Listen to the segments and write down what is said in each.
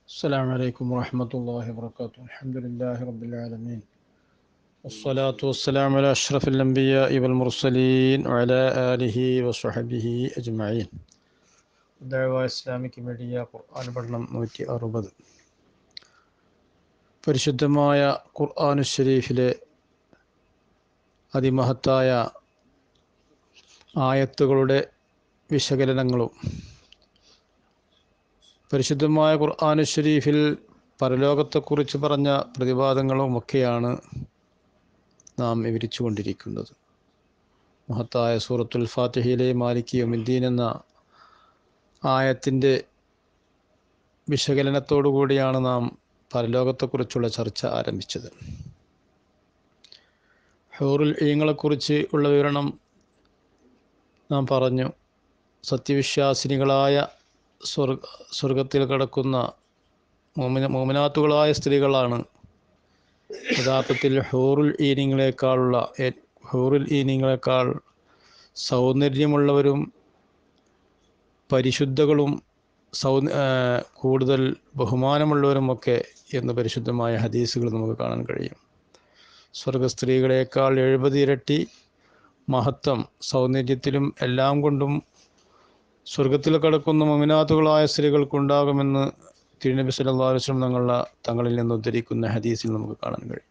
السلام عليكم ورحمة الله وبركاته الحمد لله رب العالمين والصلاة والسلام على أشرف الأنبياء والمرسلين وعلى آله وصحبه أجمعين دعوة Islamic media ഖുർആൻ പഠനം നൂറ്റി അറുപത് പരിശുദ്ധമായ ഖുർആൻ ഷരീഫിലെ അതിമഹത്തായ ആയത്തുകളുടെ വിശകലനങ്ങളും പരിശുദ്ധമായ ഖുർആൻ ഷരീഫിൽ പരലോകത്തെക്കുറിച്ച് പറഞ്ഞ പ്രതിപാദങ്ങളുമൊക്കെയാണ് നാം വിവരിച്ചു കൊണ്ടിരിക്കുന്നത് മഹത്തായ സൂറത്തുൽ ഫാത്തിഹയിലെ മാലിക് യൊമിദ്ദീൻ എന്ന ആയത്തിൻ്റെ വിശകലനത്തോടു കൂടിയാണ് നാം പരലോകത്തെക്കുറിച്ചുള്ള ചർച്ച ആരംഭിച്ചത് ഹോറുൽ ഈങ്ങളെക്കുറിച്ച് ഉള്ള വിവരണം നാം പറഞ്ഞു സത്യവിശ്വാസിനികളായ സ്വർഗ സ്വർഗത്തിൽ കിടക്കുന്ന മോമിന മോമിനാത്തുകളായ സ്ത്രീകളാണ് യഥാർത്ഥത്തിൽ ഹൂറുൽ ഈനിങ്ങളെക്കാളുള്ള ഹൂറുൽ ഈനിങ്ങളെക്കാൾ സൗന്ദര്യമുള്ളവരും പരിശുദ്ധകളും സൗ കൂടുതൽ ബഹുമാനമുള്ളവരുമൊക്കെ എന്ന് പരിശുദ്ധമായ ഹദീസുകൾ നമുക്ക് കാണാൻ കഴിയും സ്വർഗ സ്ത്രീകളെക്കാൾ എഴുപത് ഇരട്ടി മഹത്വം സൗന്ദര്യത്തിലും എല്ലാം കൊണ്ടും സ്വർഗത്തിൽ കിടക്കുന്ന മമിനാത്തുകളായ സ്ത്രീകൾക്കുണ്ടാകുമെന്ന് തിരുനബി സല്ലല്ലാഹു അലൈഹി വസല്ലം തങ്ങളുടെ തങ്ങളിൽ നിന്ന് ഉദ്ധരിക്കുന്ന ഹദീസിൽ നമുക്ക് കാണാൻ കഴിയും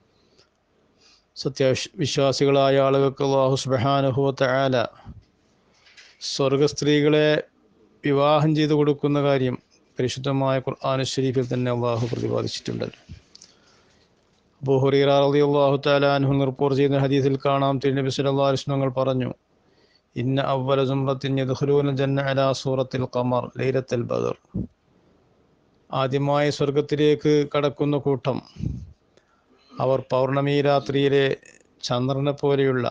സത്യവിശ്വാസികളായ ആളുകൾക്ക് അള്ളാഹു സുബ്ഹാനഹു തആല സ്വർഗ സ്ത്രീകളെ വിവാഹം ചെയ്തു കൊടുക്കുന്ന കാര്യം പരിശുദ്ധമായ ഖുർആൻ ഷരീഫിൽ തന്നെ അള്ളാഹു പ്രതിപാദിച്ചിട്ടുണ്ടല്ലോ അബൂ ഹുറൈറ റളിയല്ലാഹു തആല അൻഹു റിപ്പോർട്ട് ചെയ്യുന്ന ഹദീസിൽ കാണാം തിരുനബി സല്ലല്ലാഹു അലൈഹി വസല്ലം പറഞ്ഞു ഇന്ന അവല സുമ്രത്തിൻ യദ്ഖുലൂന ജന്ന അലാ സൂറത്തിൽ ഖമർ ലൈലത്തുൽ ബദർ ആദ്യമായി സ്വർഗത്തിലേക്ക് കടക്കുന്ന കൂട്ടം അവർ പൗർണമി രാത്രിയിലെ ചന്ദ്രനെ പോലെയുള്ള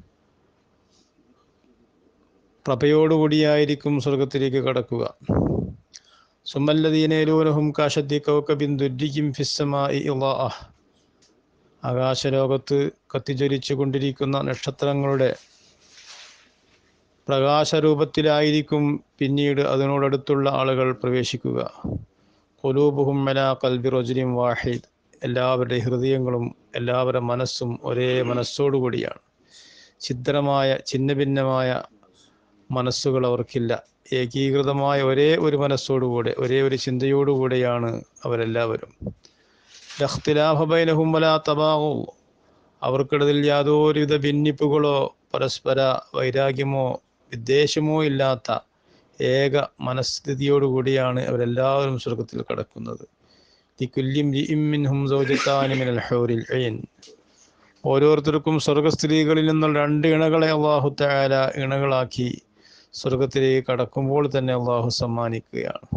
പ്രഭയോടുകൂടിയായിരിക്കും സ്വർഗത്തിലേക്ക് കടക്കുക സുമല്ലദീനേലൂനഹും കാശദ്ദി കൗക്കബിൻ ദുര്രിക്കും ഫിസ്സമായി ഇളാഅഹ് ആകാശലോകത്ത് കത്തിജ്വലിച്ചു കൊണ്ടിരിക്കുന്ന നക്ഷത്രങ്ങളുടെ പ്രകാശരൂപത്തിലായിരിക്കും പിന്നീട് അതിനോടടുത്തുള്ള ആളുകൾ പ്രവേശിക്കുക കൊലൂബുഹും മല കൽബി റൊജുലിം വാഹിദ് എല്ലാവരുടെ ഹൃദയങ്ങളും എല്ലാവരുടെ മനസ്സും ഒരേ മനസ്സോടുകൂടിയാണ് ഛിദ്രമായ ഛിന്ന ഭിന്നമായ മനസ്സുകൾ അവർക്കില്ല ഏകീകൃതമായ ഒരേ ഒരു മനസ്സോടുകൂടെ ഒരേ ഒരു ചിന്തയോടുകൂടെയാണ് അവരെല്ലാവരും ലഖ്തിലാഫബൈനഹുംവല തബാഹു അവർക്കിടയിൽ യാതൊരുവിധ ഭിന്നിപ്പുകളോ പരസ്പര വൈരാഗ്യമോ വിദ്വേഷമോ ഇല്ലാത്ത ഏക മനസ്ഥിതിയോടുകൂടിയാണ് അവരെല്ലാവരും സ്വർഗത്തിൽ കടക്കുന്നത് ഓരോരുത്തർക്കും സ്വർഗസ്ത്രീകളിൽ നിന്നുള്ള രണ്ട് ഇണകളെ അള്ളാഹു താല ഇണകളാക്കി സ്വർഗത്തിലേക്ക് കടക്കുമ്പോൾ തന്നെ അള്ളാഹു സമ്മാനിക്കുകയാണ്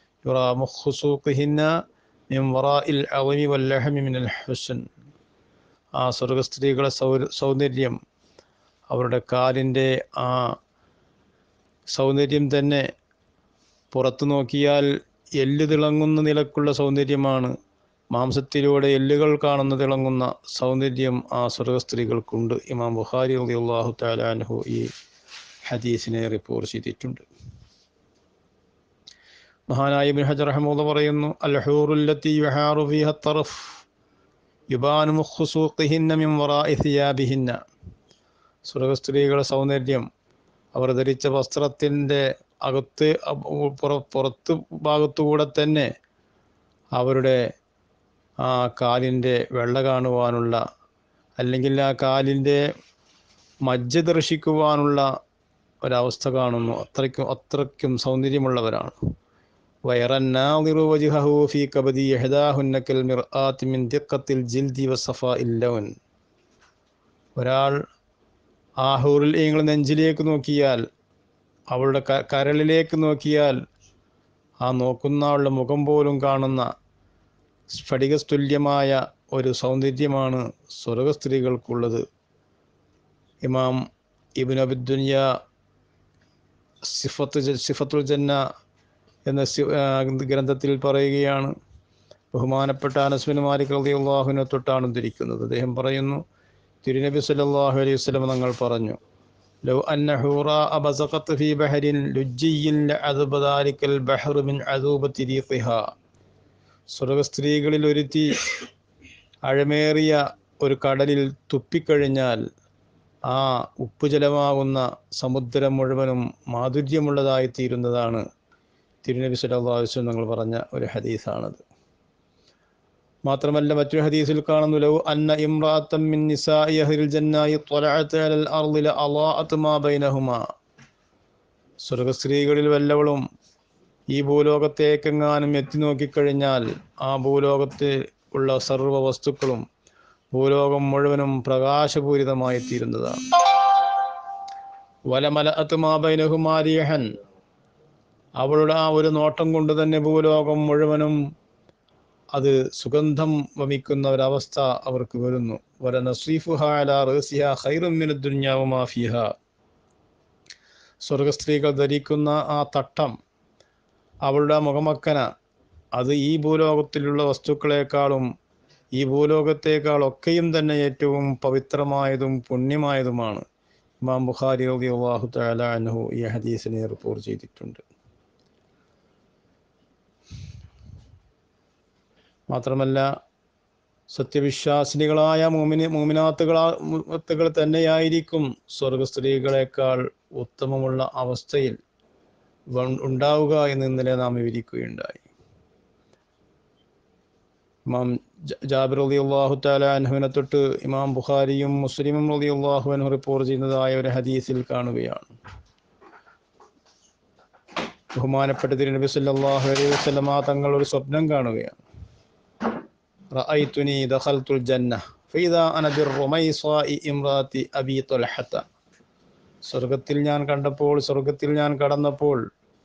ആ സ്വർഗസ്ത്രീകളെ സൗന്ദര്യം അവരുടെ കാലിൻ്റെ ആ സൗന്ദര്യം തന്നെ പുറത്തു നോക്കിയാൽ എല്ല് തിളങ്ങുന്ന നിലക്കുള്ള സൗന്ദര്യമാണ് മാംസത്തിലൂടെ എല്ലുകൾ കാണുന്ന തിളങ്ങുന്ന സൗന്ദര്യം ആ സ്വർഗസ്ത്രീകൾക്കുണ്ട് ഇമാം ബുഖാരി അള്ളാഹു താലാൻഹു ഈ ഹദീസിനെ റിപ്പോർട്ട് ചെയ്തിട്ടുണ്ട് മഹാനായ ഇബ്നു ഹജർ റഹ്മുള്ള പറയുന്നു അൽഹൂറുല്ലത്തി യുഹാറു ഫീഹ തറഫ് യുബാനു മുഖ്സുഖിഹിന്ന മിൻ വറാഇ സിയാബിഹിന്ന സ്വർഗസ്ത്രീകളുടെ സൗന്ദര്യം അവർ ധരിച്ച വസ്ത്രത്തിൻ്റെ അകത്ത് പുറത്ത് ഭാഗത്തുകൂടെ തന്നെ അവരുടെ ആ കാലിൻ്റെ വെള്ള കാണുവാനുള്ള അല്ലെങ്കിൽ ആ കാലിൻ്റെ മജ്ജ ദർശിക്കുവാനുള്ള ഒരവസ്ഥ കാണുന്നു അത്രയ്ക്കും അത്രയ്ക്കും സൗന്ദര്യമുള്ളവരാണ് വയറന്നാഫി കബദി യഹദാഹുന്നക്കൽ മിർആത്തി മിൻ ദിഖത്തിൽ ജിൽദി വസഫ ഇല്ലവൻ ഒരാൾ ആ ഹൂറിൽ നിങ്ങൾ നെഞ്ചിലേക്ക് നോക്കിയാൽ അവളുടെ കരളിലേക്ക് നോക്കിയാൽ ആ നോക്കുന്ന ആളുടെ മുഖം പോലും കാണുന്ന സ്ഫടികസ്തുല്യമായ ഒരു സൗന്ദര്യമാണ് സ്വർഗ സ്ത്രീകൾക്കുള്ളത് ഇമാം ഇബിൻ അബിദ്ദുനിയ സിഫത്ത് സിഫത്തുൽ ജന്ന എന്ന ഗ്രന്ഥത്തിൽ പറയുകയാണ് ബഹുമാനപ്പെട്ട അനസ്മിൻ മാലിക് റളി അള്ളാഹുവിനെ തൊട്ടാണ് ഉദ്ധരിക്കുന്നത് അദ്ദേഹം പറയുന്നു തിരുനബി സല്ലല്ലാഹു അലൈഹി വസല്ലം തങ്ങൾ പറഞ്ഞു ലോ അന്ന ഹൂറാ ബസഖത്ത് ഫീ ബഹരിൻ ലുജ്ജിയിൻ ലഅദബ ദാലിക്കൽ ബഹ്റു മിൻ അദൂബത്തി റീഖിഹാ സ്വർഗസ്ത്രീകളിൽ ഒരുത്തി അഴമേറിയ ഒരു കടലിൽ തുപ്പിക്കഴിഞ്ഞാൽ ആ ഉപ്പുജലമാകുന്ന സമുദ്രം മുഴുവനും മാധുര്യമുള്ളതായി തീരുന്നതാണ് തിരുനബി സല്ലല്ലാഹു അലൈഹി വസല്ലം തങ്ങൾ പറഞ്ഞ ഒരു ഹദീസാണത് മാത്രമല്ല മറ്റൊരു ഹദീസിൽ കാണുന്നു ലൗ അന്ന ഇംറാത്തം മിൻ നിസാഇ അഹ്ലിൽ ജന്നായി ത്വലഅത് അലൽ അർളി ലഅളാഅത് മാ ബൈനഹുമാ സ്വർഗസ്ത്രീകളിൽ വല്ലവളും ഈ ഭൂലോകത്തേക്കെങ്ങാനും എത്തി നോക്കിക്കഴിഞ്ഞാൽ ആ ഭൂലോകത്തിൽ ഉള്ള സർവ്വ വസ്തുക്കളും ഭൂലോകം മുഴുവനും പ്രകാശപൂരിതമായി തീരുന്നതാണ് വലമല അത്തുമാബൈനഹുമാരിയഹൻ അവളുടെ ആ ഒരു നോട്ടം കൊണ്ട് തന്നെ ഭൂലോകം മുഴുവനും അത് സുഗന്ധം വമിക്കുന്ന ഒരവസ്ഥ അവർക്ക് വരുന്നു വല നസീഫുഹാലിഹ സ്വർഗസ്ത്രീകൾ ധരിക്കുന്ന ആ തട്ടം അവളുടെ മുഖമക്കന അത് ഈ ഭൂലോകത്തിലുള്ള വസ്തുക്കളെക്കാളും ഈ ഭൂലോകത്തേക്കാളൊക്കെയും തന്നെ ഏറ്റവും പവിത്രമായതും പുണ്യമായതുമാണ് ഇമാം ബുഖാരി റളിയല്ലാഹു തആല അൻഹു ഈ ഹദീസിനെ റിപ്പോർട്ട് ചെയ്തിട്ടുണ്ട് മാത്രമല്ല സത്യവിശ്വാസിനികളായ മൂമിന് മൂമിനാത്തുകളാത്തുകൾ തന്നെയായിരിക്കും സ്വർഗസ്ത്രീകളെക്കാൾ ഉത്തമമുള്ള അവസ്ഥയിൽ വ- ഉണ്ടാവുക എന്ന് ഇന്നലെ നാം വിവരിക്കുകയുണ്ടായി ഇമാം ജ- ജാബിർ അലി അള്ളാഹു താല അൻഹുവിനെ തൊട്ട് ഇമാം ബുഖാരിയും മുസ്ലിമും അലി അള്ളാഹു അൻഹു റിപ്പോർട്ട് ചെയ്യുന്നതായ ഒരു ഹദീസിൽ കാണുകയാണ് ബഹുമാനപ്പെട്ട തിരുനബി സല്ലല്ലാഹു അലൈഹി വസല്ലമ തങ്ങൾ ഒരു സ്വപ്നം കാണുകയാണ് റഅയ്തുനി ദഖൽതുൽ ജന്ന ഫഇദാ അന ബിർറുമൈസാഇ ഇംറാത്തി അബി ത്വൽഹത സ്വർഗത്തിൽ ഞാൻ കണ്ടപ്പോൾ സ്വർഗത്തിൽ ഞാൻ കടന്നപ്പോൾ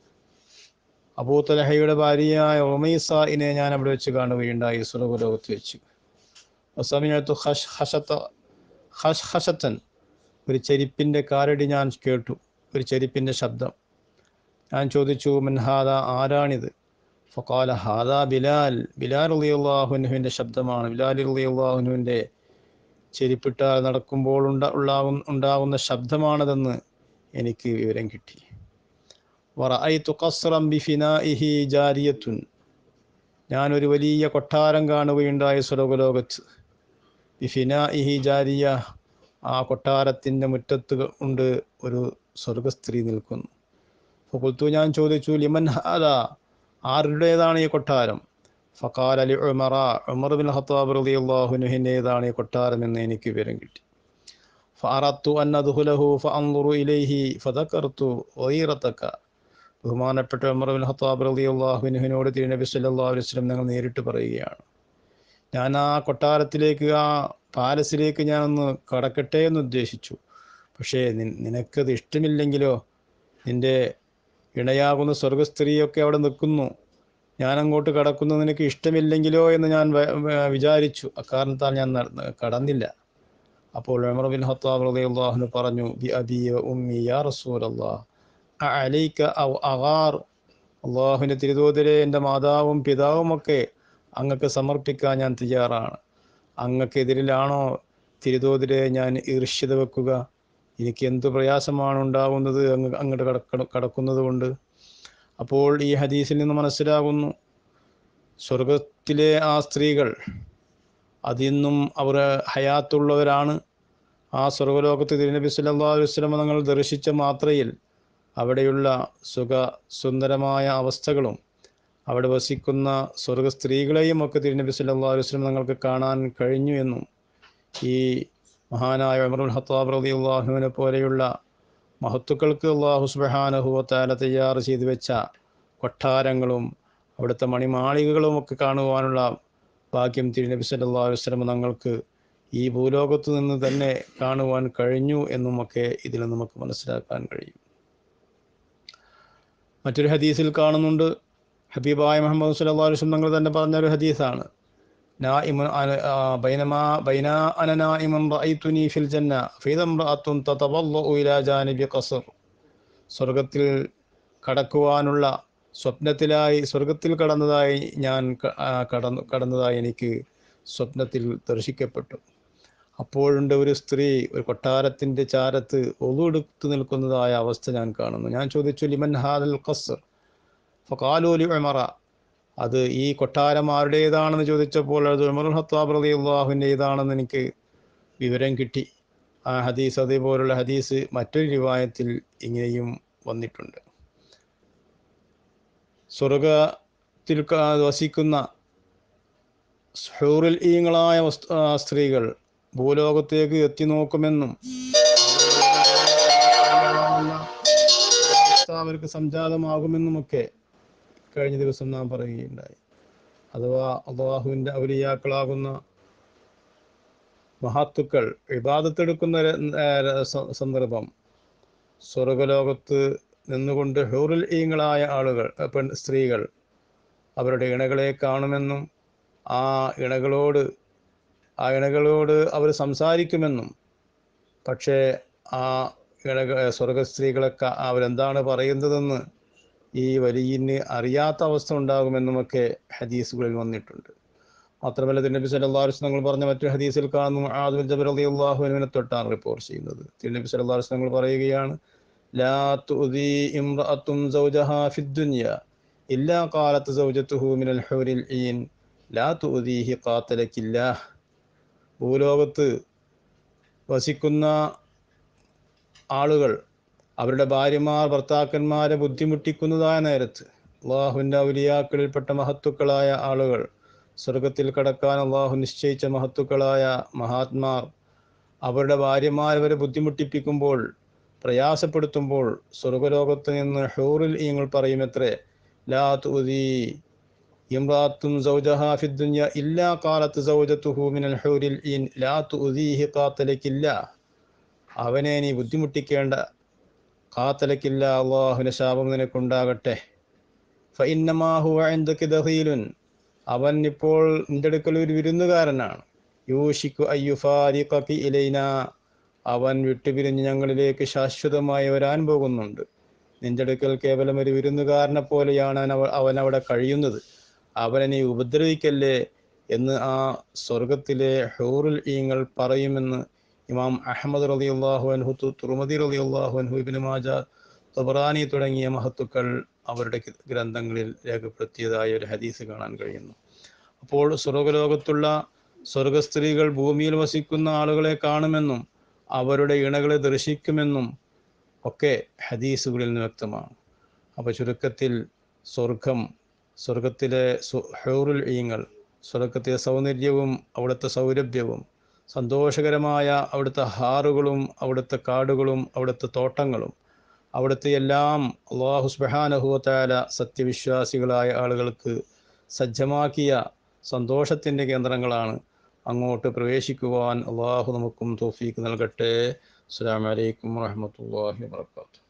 അബൂ തലഹയുടെ ഭാര്യയായ ഒമൈസായിനെ ഞാൻ അവിടെ വെച്ച് കാണുകയുണ്ടായി സ്വർഗലോകത്ത് വെച്ച് വസമിഅത്തു ഖശ് ഖശത ഖശ് ഖശത്തൻ ഒരു ചെരിപ്പിൻ്റെ കാലടി ഞാൻ കേട്ടു ഒരു ചെരിപ്പിൻ്റെ ശബ്ദം ഞാൻ ചോദിച്ചു മൻഹാദ ആരാണിത് ഫക്കാല ഹാദ ബിലാൽ ബിലാൽ അള്ളാഹുനുവിൻ്റെ ശബ്ദമാണ് ബിലാൽ അള്ളാഹുനുവിൻ്റെ ചെരിപ്പിട്ടാൽ നടക്കുമ്പോൾ ഉണ്ട ഉണ്ടാകുന്ന ഉണ്ടാകുന്ന ശബ്ദമാണതെന്ന് എനിക്ക് വിവരം കിട്ടി വറഅയ്തു ഖസ്റൻ ബിഫിനാഇഹി ജാരിയത്തുൻ ഞാൻ ഒരു വലിയ കൊട്ടാരം കാണുകയുണ്ടായി സ്വർഗലോകത്ത് ബിഫിനാഇഹി ജാരിയ ആ കൊട്ടാരത്തിൻ്റെ മുറ്റത്ത് ഉണ്ട് ഒരു സ്വർഗസ്ത്രീ നിൽക്കുന്നു ഫകുൽത്തു ഞാൻ ചോദിച്ചു ലിമൻ ഹാദ ആരുടേതാണ് ഈ കൊട്ടാരം ഫക്കാൽ അലി ഉമറ ഉമർ ബിൻ ഖത്താബ് റളിയല്ലാഹുനുഹിൻ്റേതാണ് ഈ കൊട്ടാരം എന്ന് എനിക്ക് വിവരം കിട്ടി ഫഅറത്തു അൻ അദ്ഖുലഹു ഫഅൻദുറു ഇലൈഹി ഫദക്കർതു ഗൈറതക ബഹുമാനപ്പെട്ട ഉമർ ബിൻ ഖത്താബ് റളിയല്ലാഹുനുഹിനോട് തിരുനബി സല്ലല്ലാഹു അലൈഹി വസല്ലം ഞങ്ങൾ നേരിട്ട് പറയുകയാണ് ഞാൻ ആ കൊട്ടാരത്തിലേക്ക് ആ പാലസിലേക്ക് ഞാൻ ഒന്ന് കടക്കട്ടെ എന്ന് ഉദ്ദേശിച്ചു പക്ഷേ നി- നിനക്കത് ഇഷ്ടമില്ലെങ്കിലോ നിന്റെ ഇണയാകുന്ന സ്വർഗസ്ത്രീയൊക്കെ അവിടെ നിൽക്കുന്നു ഞാൻ അങ്ങോട്ട് കടക്കുന്നത് നിനക്ക് ഇഷ്ടമില്ലെങ്കിലോ എന്ന് ഞാൻ വ- വ- വിചാരിച്ചു അക്കാരണത്താൽ ഞാൻ നട- കടന്നില്ല അപ്പോൾ ഉമർ ബിൻ ഖത്താബ് റളിയല്ലാഹു പറഞ്ഞു ബി അബി വ ഉമ്മി യാ റസൂലല്ലാഹ് അലൈക ഔ അഗാർ അള്ളാഹുവിൻ്റെ തിരുതോതിരെ എൻ്റെ മാതാവും പിതാവും ഒക്കെ അങ്ങക്ക് സമർപ്പിക്കാൻ ഞാൻ തയ്യാറാണ് അങ്ങക്കെതിരിലാണോ തിരുതോതിരെ ഞാൻ ഈർഷ്യത വെക്കുക എനിക്ക് എന്ത് പ്രയാസമാണ് ഉണ്ടാകുന്നത് അങ്ങ് അങ്ങോട്ട് കടക്ക കടക്കുന്നത് കൊണ്ട് അപ്പോൾ ഈ ഹദീസിൽ നിന്ന് മനസ്സിലാകുന്നു സ്വർഗത്തിലെ ആ സ്ത്രീകൾ അതിന്നും അവർ ഹയാത്തുള്ളവരാണ് ആ സ്വർഗലോകത്ത് തിരുനബി സല്ലല്ലാഹു അലൈഹി വസല്ലം തങ്ങൾ ദർശിച്ച മാത്രയിൽ അവിടെയുള്ള സുഖ സുന്ദരമായ അവസ്ഥകളും അവിടെ വസിക്കുന്ന സ്വർഗ സ്ത്രീകളെയും ഒക്കെ തിരുനബി സല്ലല്ലാഹു അലൈഹി വസല്ലം തങ്ങൾക്ക് കാണാൻ കഴിഞ്ഞു എന്നും ഈ മഹാനായ ഉമറുൽ ഖത്താബ് റളിയല്ലാഹുവിനെ പോലെയുള്ള മഹത്തുക്കൾക്ക് അള്ളാഹു സുബ്ഹാനഹു വതആല തയ്യാർ ചെയ്തു വെച്ച കൊട്ടാരങ്ങളും അവിടുത്തെ മണിമാളികകളും ഒക്കെ കാണുവാനുള്ള ഭാഗ്യം തിരുനബി സല്ലല്ലാഹു അലൈഹി വസല്ലം തങ്ങൾക്ക് ഈ ഭൂലോകത്ത് നിന്ന് തന്നെ കാണുവാൻ കഴിഞ്ഞു എന്നുമൊക്കെ ഇതിൽ നമുക്ക് മനസ്സിലാക്കാൻ കഴിയും മറ്റൊരു ഹദീസിൽ കാണുന്നുണ്ട് ഹബീബായ മുഹമ്മദ് സല്ലല്ലാഹു അലൈഹി വസല്ലം തങ്ങൾ തന്നെ പറഞ്ഞ ഒരു ഹദീസാണ് നായിമുൻ അന- ആ, ബൈനമാ ബൈനാ അന നായിമുൻ റഅയ്തുനി ഫിൽ ജന്ന ഫഇദ ഇംറഅത്തുൻ തതവല്ലഉ ഇലാ ജാനിബി ഖസ്ർ സ്വർഗത്തിൽ കടക്കുവാനുള്ള സ്വപ്നത്തിലായി സ്വർഗത്തിൽ കടന്നതായി ഞാൻ ക- ആ, കടന്നു കടന്നതായി എനിക്ക് സ്വപ്നത്തിൽ ദർശിക്കപ്പെട്ടു അപ്പോഴുണ്ട് ഒരു സ്ത്രീ ഒരു കൊട്ടാരത്തിൻ്റെ ചാരത്ത് ഒതുടുത്തു നിൽക്കുന്നതായ അവസ്ഥ ഞാൻ കാണുന്നു ഞാൻ ചോദിച്ചു ലിമൻ ഹാദൽ ഖസ്ർ ഫഖാലു ലി ഉമറ അത് ഈ കൊട്ടാരം ആരുടേതാണെന്ന് ചോദിച്ചപ്പോൾ അത് ഉമർ ഹത്താബ് റലി അള്ളാഹുവിൻ്റേതാണെന്ന് എനിക്ക് വിവരം കിട്ടി ആ ഹദീസ് അതേപോലുള്ള ഹദീസ് മറ്റൊരു റിവായത്തിൽ ഇങ്ങനെയും വന്നിട്ടുണ്ട് സ്വർഗത്തിൽ ക- വസിക്കുന്ന ഹൂറിൽ ഈങ്ങളായ വസ്തു- ആ, സ്ത്രീകൾ ഭൂലോകത്തേക്ക് എത്തി നോക്കുമെന്നും അവസ്ഥ അവർക്ക് സംജാതമാകുമെന്നുമൊക്കെ കഴിഞ്ഞ ദിവസം നാം പറയുകയുണ്ടായി അഥവാ അള്ളാഹുവിൻ്റെ ഔലിയാക്കളാകുന്ന മഹാത്തുക്കൾ വിവാദത്തെടുക്കുന്ന ര- ഏ, ര- സ- സന്ദർഭം സ്വർഗലോകത്ത് നിന്നുകൊണ്ട് ഹൂറിൽ ഈങ്ങളായ ആളുകൾ ഏ, പെൺ സ്ത്രീകൾ അവരുടെ ഇണകളെ കാണുമെന്നും ആ ഇണകളോട് ആ ഇണകളോട് അവർ സംസാരിക്കുമെന്നും പക്ഷേ ആ ഇണക സ്വർഗ സ്ത്രീകളെ ക- അവരെന്താണ് പറയുന്നതെന്ന് ഈ വലിയന് അറിയാത്ത അവസ്ഥ ഉണ്ടാകുമെന്നുമൊക്കെ ഹദീസുകളിൽ വന്നിട്ടുണ്ട് മാത്രമല്ല തിരുനബി സല്ലല്ലാഹു അലൈഹി വസല്ലം പറഞ്ഞ മറ്റൊരു ഹദീസിൽ കാണുന്നു മുആദ് ബിൻ ജബൽ റളിയല്ലാഹു അൻഹുവിനെ തൊട്ടാണ് റിപ്പോർട്ട് ചെയ്യുന്നത് തിരുനബി സല്ലല്ലാഹു അലൈഹി വസല്ലം പറയുകയാണ് ലാ തുദി ഇംറഅത്തും സൗജഹാ ഫിദ് ദുനിയ ഇല്ലാ ഖാലത്ത് സൗജത്തുഹു മിനൽ ഹൂരിൽ ഈൻ ലാ തുദീഹി ഖാതലകില്ലാഹ് ഭൂലോകത്ത് വസിക്കുന്ന ആളുകൾ അവരുടെ ഭാര്യമാർ ഭർത്താക്കന്മാരെ ബുദ്ധിമുട്ടിക്കുന്നതായ നേരത്ത് അള്ളാഹുവിൻ്റെ ഔലിയാക്കളിൽപ്പെട്ട മഹത്തുക്കളായ ആളുകൾ സ്വർഗത്തിൽ കടക്കാൻ അള്ളാഹു നിശ്ചയിച്ച മഹത്തുക്കളായ മഹാത്മാർ അവരുടെ ഭാര്യമാർ അവരെ ബുദ്ധിമുട്ടിപ്പിക്കുമ്പോൾ പ്രയാസപ്പെടുത്തുമ്പോൾ സ്വർഗലോകത്ത് നിന്ന് ഹൂറിൽ ഈങ്ങൾ പറയുമത്രേ ലാ തുദീ ഇമ്രാത്തും സൗജഹാ ഫിദ് ദുനിയ ഇല്ലാ ഖാലത്ത് സൗജത്തുഹു മിനൽ ഹൂരിൽ ഈൻ ലാ തുദീഹി ഖാതലകില്ല അവനെ നീ ബുദ്ധിമുട്ടിക്കേണ്ട ഖാതലക്കില്ല അള്ളാഹുവിന്റെ ശാപം നിനക്കുണ്ടാകട്ടെ ഫഇന്നമാഹു ഇൻദക ദഖീലുൻ അവൻ ഇപ്പോൾ നിന്റെ അടുക്കൽ ഒരു വിരുന്നുകാരനാണ് യൂഷിക്കു അയ്യുഫാരിഖി ഇലൈന അവൻ വിട്ടുപിരിഞ്ഞ് ഞങ്ങളിലേക്ക് ശാശ്വതമായി വരാൻ പോകുന്നുണ്ട് നിന്റെ അടുക്കൽ കേവലം ഒരു വിരുന്നുകാരനെ പോലെയാണ് അവൻ അവൻ അവിടെ കഴിയുന്നത് അവനെ നീ ഉപദ്രവിക്കല്ലേ എന്ന് ആ സ്വർഗത്തിലെ ഹൂറുൽ ഈങ്ങൾ പറയുമെന്ന് ഇമാം അഹമ്മദ് റലി അള്ളാഹു അൻഹു തു- തുർമദി റലി അള്ളാഹു അൻഹു ഇബിന് മാജ തബറാനി തുടങ്ങിയ മഹത്തുക്കൾ അവരുടെ കി- ഗ്രന്ഥങ്ങളിൽ രേഖപ്പെടുത്തിയതായ ഒരു ഹദീസ് കാണാൻ കഴിയുന്നു അപ്പോൾ സ്വർഗലോകത്തുള്ള സ്വർഗസ്ത്രീകൾ ഭൂമിയിൽ വസിക്കുന്ന ആളുകളെ കാണുമെന്നും അവരുടെ ഇണകളെ ദർശിക്കുമെന്നും ഒക്കെ ഹദീസുകളിൽ നിന്ന് വ്യക്തമാണ് അപ്പോൾ ചുരുക്കത്തിൽ സ്വർഗം സ്വർഗത്തിലെ സു- ഹൂറുൽ ഈങ്ങൾ സ്വർഗത്തിലെ സൗന്ദര്യവും അവിടുത്തെ സൗരഭ്യവും സന്തോഷകരമായ അവിടുത്തെ ഹാറുകളും അവിടുത്തെ കാടുകളും അവിടുത്തെ തോട്ടങ്ങളും അവിടുത്തെ എല്ലാം അള്ളാഹു സുബ്ഹാനഹുവതാല സത്യവിശ്വാസികളായ ആളുകൾക്ക് സജ്ജമാക്കിയ സന്തോഷത്തിൻ്റെ കേന്ദ്രങ്ങളാണ് അങ്ങോട്ട് പ്രവേശിക്കുവാൻ അള്ളാഹു നമുക്കും തോഫീക്ക് നൽകട്ടെ അസ്സാം വലൈക്കും വാഹമത്തല്ലാഹി വാത്തു